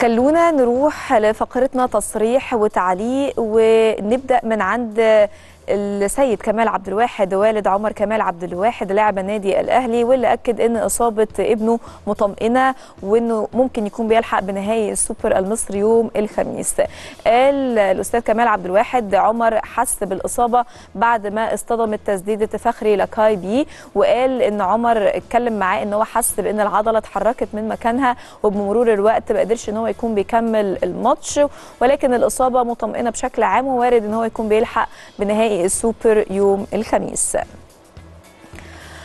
خلونا نروح لفقرتنا تصريح وتعليق ونبدا من عند السيد كمال عبد الواحد والد عمر كمال عبد الواحد لاعب النادي الاهلي واللي اكد ان اصابه ابنه مطمئنه وانه ممكن يكون بيلحق بنهائي السوبر المصري يوم الخميس. قال الاستاذ كمال عبد الواحد عمر حس بالاصابه بعد ما اصطدمت تسديده فخري لاكاي بيه وقال ان عمر اتكلم معاه ان هو حس بان العضله اتحركت من مكانها وبمرور الوقت ما قدرش ان هو يكون بيكمل الماتش ولكن الاصابه مطمئنه بشكل عام ووارد ان هو يكون بيلحق بنهائي السوبر يوم الخميس